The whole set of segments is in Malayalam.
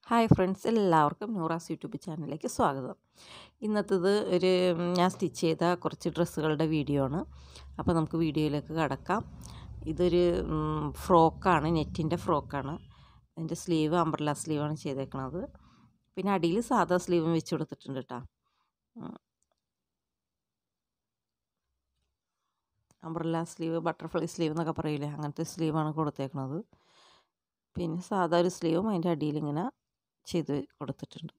ഹായ് ഫ്രണ്ട്സ് എല്ലാവർക്കും നൂറാസ് യൂട്യൂബ് ചാനലിലേക്ക് സ്വാഗതം ഇന്നത്തേത് ഒരു ഞാൻ സ്റ്റിച്ച് ചെയ്ത കുറച്ച് ഡ്രസ്സുകളുടെ വീഡിയോ ആണ് അപ്പോൾ നമുക്ക് വീഡിയോയിലേക്ക് കടക്കാം ഇതൊരു ഫ്രോക്കാണ് നെറ്റിൻ്റെ ഫ്രോക്കാണ് അതിൻ്റെ സ്ലീവ് അംബ്രല സ്ലീവാണ് ചെയ്തേക്കണത് പിന്നെ അടിയിൽ സാധാ സ്ലീവും വെച്ച് കൊടുത്തിട്ടുണ്ട് കേട്ടോ അംബ്രല സ്ലീവ് ബട്ടർഫ്ലൈ സ്ലീവ് എന്നൊക്കെ പറയില്ലേ അങ്ങനത്തെ സ്ലീവാണ് കൊടുത്തേക്കണത് പിന്നെ സാധാ ഒരു സ്ലീവും അതിൻ്റെ അടിയിൽ ഇങ്ങനെ ചെയ്ത് കൊടുത്തിട്ടുണ്ട്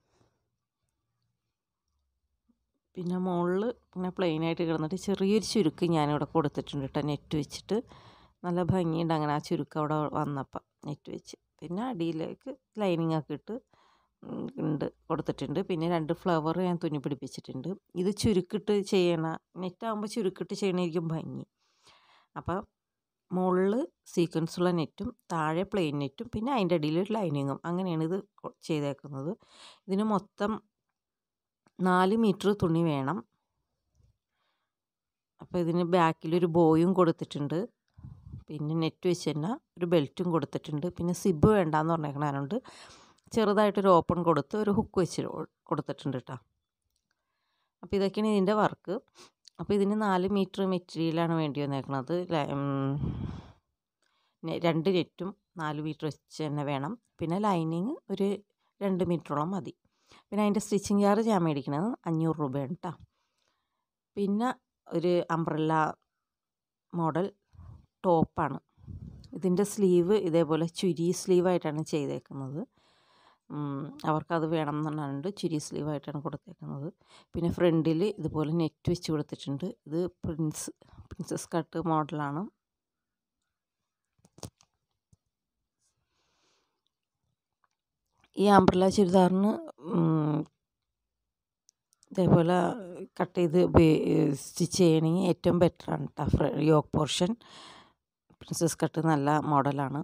പിന്നെ മുകളിൽ ഇങ്ങനെ പ്ലെയിനായിട്ട് കിടന്നിട്ട് ചെറിയൊരു ചുരുക്ക് ഞാനിവിടെ കൊടുത്തിട്ടുണ്ട് കേട്ടോ നെറ്റ് വെച്ചിട്ട് നല്ല ഭംഗിയുണ്ട് അങ്ങനെ ആ ചുരുക്ക് അവിടെ വന്നപ്പം നെറ്റ് വെച്ച് പിന്നെ അടിയിലേക്ക് ലൈനിങ് ഒക്കെ ഇട്ട് ഉണ്ട് കൊടുത്തിട്ടുണ്ട് പിന്നെ രണ്ട് ഫ്ലവർ ഞാൻ തുന്നി പിടിപ്പിച്ചിട്ടുണ്ട് ഇത് ചുരുക്കിട്ട് ചെയ്യണ നെറ്റാകുമ്പോൾ ചുരുക്കിട്ട് ചെയ്യണമായിരിക്കും ഭംഗി അപ്പം മുകളിൽ സീക്വൻസുള്ള നെറ്റും താഴെ പ്ലെയിൻ നെറ്റും പിന്നെ അതിൻ്റെ അടിയിൽ ഒരു ലൈനിങ്ങും അങ്ങനെയാണ് ഇത് ചെയ്തേക്കുന്നത് ഇതിന് മൊത്തം നാല് മീറ്റർ തുണി വേണം അപ്പോൾ ഇതിന് ബാക്കിലൊരു ബോയും കൊടുത്തിട്ടുണ്ട് പിന്നെ നെറ്റ് വെച്ച് തന്നെ ഒരു ബെൽറ്റും കൊടുത്തിട്ടുണ്ട് പിന്നെ സിബ് വേണ്ടാന്ന് പറഞ്ഞേക്കണതുകൊണ്ട് ചെറുതായിട്ടൊരു ഓപ്പൺ കൊടുത്ത് ഒരു ഹുക്ക് വെച്ച് കൊടുത്തിട്ടുണ്ട് കേട്ടോ അപ്പോൾ ഇതൊക്കെയാണ് ഇതിൻ്റെ വർക്ക് അപ്പോൾ ഇതിന് നാല് മീറ്റർ മെറ്റീരിയലാണ് വേണ്ടി വന്നേക്കണത് രണ്ട് നെറ്റും നാല് മീറ്റർ വെച്ച് തന്നെ വേണം പിന്നെ ലൈനിങ് ഒരു രണ്ട് മീറ്ററോളം മതി പിന്നെ അതിൻ്റെ സ്റ്റിച്ചിങ് ചാർജ് ഞാൻ മേടിക്കുന്നത് അഞ്ഞൂറ് രൂപയാണ് കേട്ടോ പിന്നെ ഒരു അംബ്രല്ല മോഡൽ ടോപ്പാണ് ഇതിൻ്റെ സ്ലീവ് ഇതേപോലെ ചുരി സ്ലീവായിട്ടാണ് ചെയ്തേക്കുന്നത് അവർക്കത് വേണം എന്നുണ്ട് ചുരി സ്ലീവായിട്ടാണ് കൊടുത്തേക്കുന്നത് പിന്നെ ഫ്രണ്ടിൽ ഇതുപോലെ നെറ്റ് വെച്ച് കൊടുത്തിട്ടുണ്ട് ഇത് പ്രിൻസ് പ്രിൻസസ് കട്ട് മോഡലാണ് ഈ ആംബ്രല ചുരിദാറിന് ഇതേപോലെ കട്ട് ചെയ്ത് സ്റ്റിച്ച് ചെയ്യണമെങ്കിൽ ഏറ്റവും ബെറ്ററാണ് കേട്ടോ യോക്ക് പോർഷൻ പ്രിൻസസ് കട്ട് നല്ല മോഡലാണ്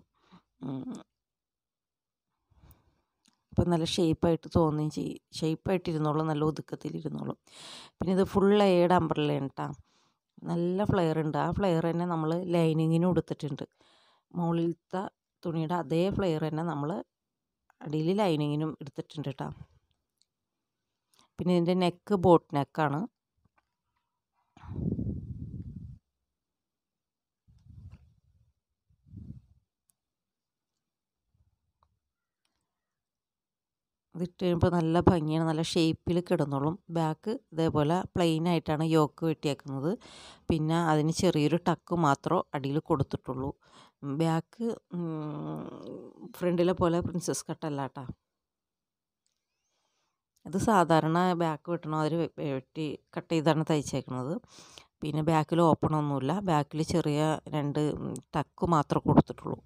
അപ്പം നല്ല ഷേപ്പായിട്ട് തോന്നുകയും ചെയ്യും ഷേപ്പായിട്ട് ഇരുന്നോളും നല്ല ഒതുക്കത്തിലിരുന്നോളും പിന്നെ ഇത് ഫുൾ ലെയർഡ് അംബ്രല്ലയാണ് കേട്ടോ നല്ല ഫ്ലെയർ ഉണ്ട് ആ ഫ്ലെയർ തന്നെ നമ്മൾ ലൈനിങ്ങിന് കൊടുത്തിട്ടുണ്ട് മുകളിലത്തെ തുണിയുടെ അതേ ഫ്ലെയർ തന്നെ നമ്മൾ അടിയിൽ ലൈനിങ്ങിനും എടുത്തിട്ടുണ്ട് കേട്ടോ പിന്നെ ഇതിൻ്റെ നെക്ക് ബോട്ട് നെക്കാണ് ഇതിട്ട് കഴിയുമ്പോൾ നല്ല ഭംഗിയാണ് നല്ല ഷേപ്പിൽ കിടന്നോളും ബാക്ക് ഇതേപോലെ പ്ലെയിൻ ആയിട്ടാണ് യോക്ക് വെട്ടിയേക്കുന്നത് പിന്നെ അതിന് ചെറിയൊരു ടക്ക് മാത്രമേ അടിയിൽ കൊടുത്തിട്ടുള്ളൂ ബാക്ക് ഫ്രണ്ടിലെ പോലെ പ്രിൻസസ് കട്ടല്ല കേട്ടോ ഇത് സാധാരണ ബാക്ക് വെട്ടണ അവർ വെട്ടി കട്ട് ചെയ്താണ് തയ്ച്ചേക്കുന്നത് പിന്നെ ബാക്കിൽ ഓപ്പൺ ഒന്നുമില്ല ബാക്കിൽ ചെറിയ രണ്ട് ടക്ക് മാത്രമേ കൊടുത്തിട്ടുള്ളൂ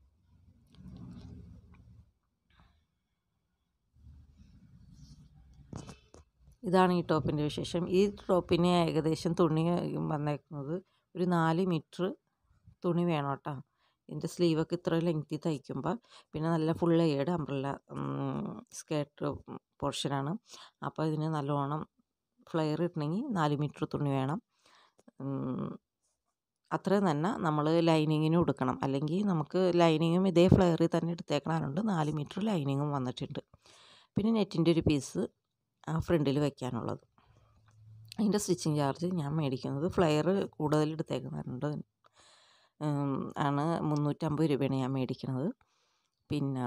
ഇതാണ് ഈ ടോപ്പിൻ്റെ വിശേഷം ഈ ടോപ്പിന് ഏകദേശം തുണി വന്നേക്കുന്നത് ഒരു നാല് മീറ്റർ തുണി വേണം കേട്ടോ ഇതിൻ്റെ സ്ലീവൊക്കെ ഇത്ര ലെങ്തി തയ്ക്കുമ്പോൾ പിന്നെ നല്ല ഫുൾ എയ്ഡ് അംബ്രല്ല സ്കേർട്ട് പോർഷനാണ് അപ്പോൾ ഇതിന് നല്ലോണം ഫ്ലെയർ ഇടണമെങ്കിൽ നാല് മീറ്റർ തുണി വേണം അത്രയും തന്നെ നമ്മൾ ലൈനിങ്ങിന് കൊടുക്കണം അല്ലെങ്കിൽ നമുക്ക് ലൈനിങ്ങും ഇതേ ഫ്ലെയറിൽ തന്നെ എടുത്തേക്കണതുകൊണ്ട് നാല് മീറ്റർ ലൈനിങ്ങും വന്നിട്ടുണ്ട് പിന്നെ നെറ്റിൻ്റെ ഒരു പീസ് ആ ഫ്രണ്ടിൽ വയ്ക്കാനുള്ളത് അതിൻ്റെ സ്റ്റിച്ചിങ് ചാർജ് ഞാൻ മേടിക്കുന്നത് ഫ്ലെയർ കൂടുതൽ എടുത്തേക്കുന്നുണ്ട് ആണ് മുന്നൂറ്റമ്പത് രൂപയാണ് ഞാൻ മേടിക്കുന്നത് പിന്നെ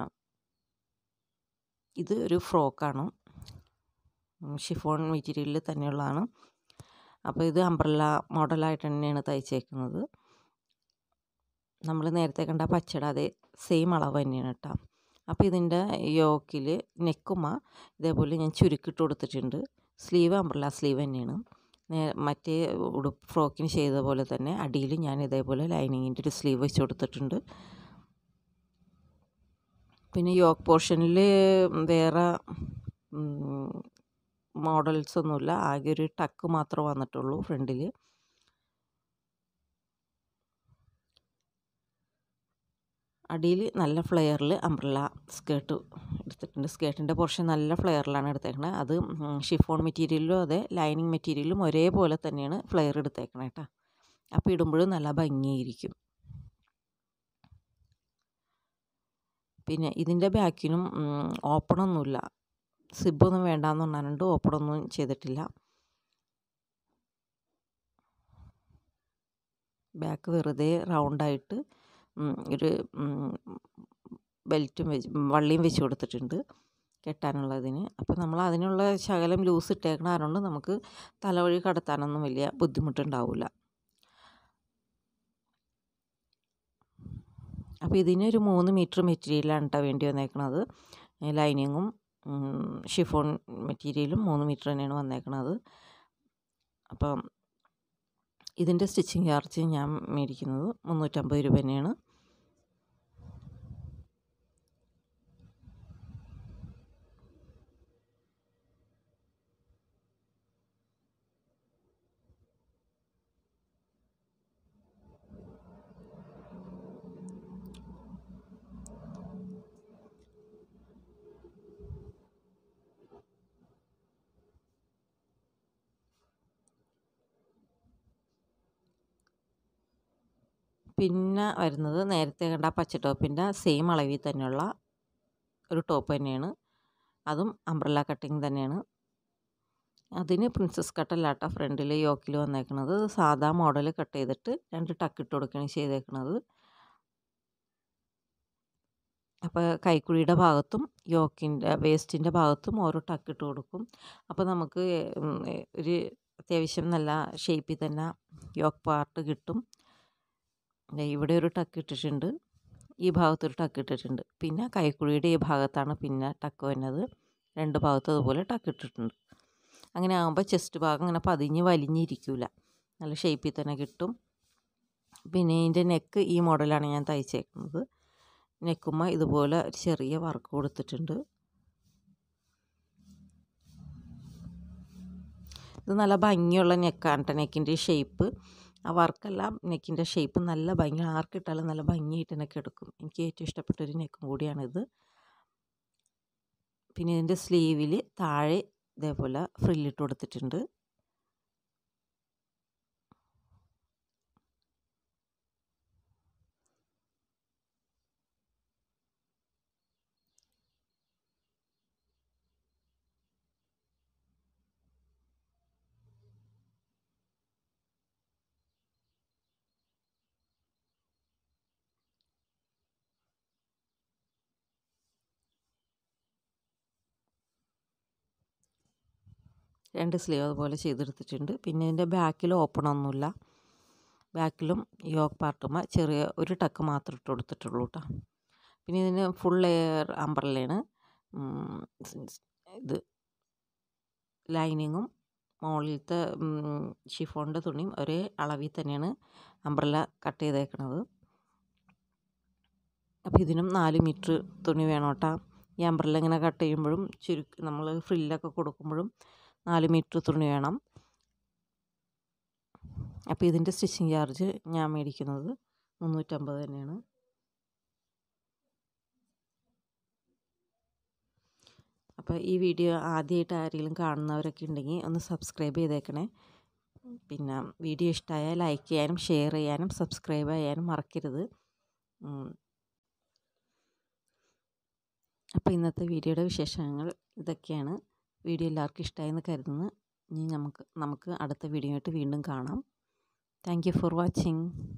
ഇത് ഒരു ഫ്രോക്കാണ് ഷിഫോൺ മെറ്റീരിയലിൽ തന്നെയുള്ളതാണ് അപ്പോൾ ഇത് അംബ്രല്ല മോഡലായിട്ട് തന്നെയാണ് തയ്ച്ചേക്കുന്നത് നമ്മൾ നേരത്തെ കണ്ട പച്ചട അതേ സെയിം അളവ് തന്നെയാണ് കേട്ടോ അപ്പോൾ ഇതിൻ്റെ യോക്കിൽ നെക്കുമ ഇതേപോലെ ഞാൻ ചുരുക്കിട്ട് കൊടുത്തിട്ടുണ്ട് സ്ലീവ് അംബ്രല്ല സ്ലീവ് തന്നെയാണ് മറ്റേ ഉടുപ്പ് ഫ്രോക്കിന് ചെയ്ത പോലെ തന്നെ അടിയിൽ ഞാൻ ഇതേപോലെ ലൈനിങ്ങിൻ്റെ ഒരു സ്ലീവ് വെച്ച് കൊടുത്തിട്ടുണ്ട് പിന്നെ യോക്ക് പോർഷനിൽ വേറെ മോഡൽസ് ഒന്നുമില്ല ആകെ ഒരു ടക്ക് മാത്രമേ വന്നിട്ടുള്ളൂ ഫ്രണ്ടിൽ അടിയിൽ നല്ല ഫ്ലെയറിൽ അംബ്രല്ല സ്കേർട്ട് എടുത്തിട്ടുണ്ട് സ്കേർട്ടിൻ്റെ പോർഷൻ നല്ല ഫ്ലെയറിലാണ് എടുത്തേക്കണത് അത് ഷിഫോൺ മെറ്റീരിയലും അതെ ലൈനിങ് മെറ്റീരിയലും ഒരേപോലെ തന്നെയാണ് ഫ്ലെയർ എടുത്തേക്കണേ കേട്ടോ അപ്പോൾ ഇടുമ്പോഴും നല്ല ഭംഗിയായിരിക്കും പിന്നെ ഇതിൻ്റെ ബാക്കിനും ഓപ്പണൊന്നുമില്ല സിബൊന്നും വേണ്ടാന്ന് പറഞ്ഞാലുണ്ട് ഓപ്പണൊന്നും ചെയ്തിട്ടില്ല ബാക്ക് വെറുതെ റൗണ്ടായിട്ട് ഒരു ബെൽറ്റും വെച്ച് വള്ളിയും വെച്ച് കൊടുത്തിട്ടുണ്ട് കെട്ടാനുള്ളതിന് അപ്പോൾ നമ്മൾ അതിനുള്ള ശകലം ലൂസ് ഇട്ടേക്കണ കാരണം നമുക്ക് തലവഴി കടത്താനൊന്നും വലിയ ബുദ്ധിമുട്ടുണ്ടാവില്ല അപ്പോൾ ഇതിനൊരു മൂന്ന് മീറ്റർ മെറ്റീരിയലാണ് കേട്ടോ വേണ്ടി വന്നേക്കണത് ലൈനിങ്ങും ഷിഫോൺ മെറ്റീരിയലും മൂന്ന് മീറ്റർ തന്നെയാണ് വന്നേക്കണത് അപ്പം ഇതിൻ്റെ സ്റ്റിച്ചിങ് ചാർജ് ഞാൻ മേടിക്കുന്നത് മുന്നൂറ്റമ്പത് രൂപ തന്നെയാണ് പിന്നെ വരുന്നത് നേരത്തെ കണ്ട പച്ച ടോപ്പിൻ്റെ സെയിം അളവിൽ തന്നെയുള്ള ഒരു ടോപ്പ് തന്നെയാണ് അതും അംബ്രല്ല കട്ടിങ് തന്നെയാണ് അതിന് പ്രിൻസസ് കട്ടല്ലാട്ട ഫ്രണ്ടിൽ യോക്കിൽ വന്നേക്കണത് സാധാ മോഡൽ കട്ട് ചെയ്തിട്ട് രണ്ട് ടക്ക് ഇട്ട് കൊടുക്കുകയാണ് ചെയ്തേക്കണത് അപ്പോൾ കൈക്കുഴിയുടെ ഭാഗത്തും യോക്കിൻ്റെ വേസ്റ്റിൻ്റെ ഭാഗത്തും ഓരോ ടക്ക് ഇട്ട് കൊടുക്കും അപ്പോൾ നമുക്ക് ഒരു അത്യാവശ്യം നല്ല ഷേപ്പിൽ തന്നെ യോക്ക് പാർട്ട് കിട്ടും ഇവിടെ ഒരു ടക്ക് ഇട്ടിട്ടുണ്ട് ഈ ഭാഗത്തൊരു ടക്ക് ഇട്ടിട്ടുണ്ട് പിന്നെ കൈക്കുഴിയുടെ ഈ ഭാഗത്താണ് പിന്നെ ടക്ക് വരുന്നത് രണ്ട് ഭാഗത്തും അതുപോലെ ടക്ക് ഇട്ടിട്ടുണ്ട് അങ്ങനെ ആകുമ്പോൾ ചെസ്റ്റ് ഭാഗം ഇങ്ങനെ പതിഞ്ഞ് വലിഞ്ഞിരിക്കില്ല നല്ല ഷേപ്പിൽ തന്നെ കിട്ടും പിന്നെ ഇതിൻ്റെ നെക്ക് ഈ മോഡലാണ് ഞാൻ തയ്ച്ചേക്കുന്നത് നെക്കുമ്മ ഇതുപോലെ ഒരു ചെറിയ വർക്ക് കൊടുത്തിട്ടുണ്ട് ഇത് നല്ല ഭംഗിയുള്ള നെക്കാണ് കേട്ടോ നെക്കിൻ്റെ ഷേപ്പ് ആ വർക്കെല്ലാം നെക്കിൻ്റെ ഷേപ്പ് നല്ല ഭംഗി ആർക്കിട്ടാലും നല്ല ഭംഗിയായിട്ട് നെക്ക് എടുക്കും എനിക്ക് ഏറ്റവും ഇഷ്ടപ്പെട്ട ഒരു നെക്കും കൂടിയാണിത് പിന്നെ ഇതിൻ്റെ സ്ലീവിൽ താഴെ ഇതേപോലെ ഫ്രില്ലിട്ട് കൊടുത്തിട്ടുണ്ട് രണ്ട് സ്ലീവ് അതുപോലെ ചെയ്തെടുത്തിട്ടുണ്ട് പിന്നെ ഇതിൻ്റെ ബാക്കിൽ ഓപ്പൺ ഒന്നുമില്ല ബാക്കിലും യോക്ക് പാർട്ടുമ്മ ചെറിയ ഒരു ടക്ക് മാത്രം ഇട്ട് കൊടുത്തിട്ടുള്ളൂ കേട്ടോ പിന്നെ ഇതിന് ഫുൾ എയർ അമ്പർലയാണ് ഇത് ലൈനിങ്ങും മുകളിലത്തെ ഷിഫോണിൻ്റെ തുണിയും ഒരേ അളവിൽ തന്നെയാണ് അംബ്രല കട്ട് ചെയ്തേക്കണത് അപ്പോൾ ഇതിനും നാല് മീറ്റർ തുണി വേണം കേട്ടോ ഈ അംബ്രല ഇങ്ങനെ കട്ട് ചെയ്യുമ്പോഴും ചുരുക്ക് നമ്മൾ ഫ്രില്ലൊക്കെ കൊടുക്കുമ്പോഴും നാല് മീറ്റർ തുണി വേണം അപ്പോൾ ഇതിൻ്റെ സ്റ്റിച്ചിങ് ചാർജ് ഞാൻ മേടിക്കുന്നത് മുന്നൂറ്റമ്പത് തന്നെയാണ് അപ്പോൾ ഈ വീഡിയോ ആദ്യമായിട്ട് ആരെങ്കിലും കാണുന്നവരൊക്കെ ഉണ്ടെങ്കിൽ ഒന്ന് സബ്സ്ക്രൈബ് ചെയ്തേക്കണേ പിന്നെ വീഡിയോ ഇഷ്ടമായാൽ ലൈക്ക് ചെയ്യാനും ഷെയർ ചെയ്യാനും സബ്സ്ക്രൈബ് ചെയ്യാനും മറക്കരുത് അപ്പോൾ ഇന്നത്തെ വീഡിയോയുടെ വിശേഷങ്ങൾ ഇതൊക്കെയാണ് വീഡിയോ എല്ലാവർക്കും ഇഷ്ടമായെന്ന് കരുതുന്നു ഇനി നമുക്ക് നമുക്ക് അടുത്ത വീഡിയോ ആയിട്ട് വീണ്ടും കാണാം താങ്ക് യു ഫോർ വാച്ചിങ്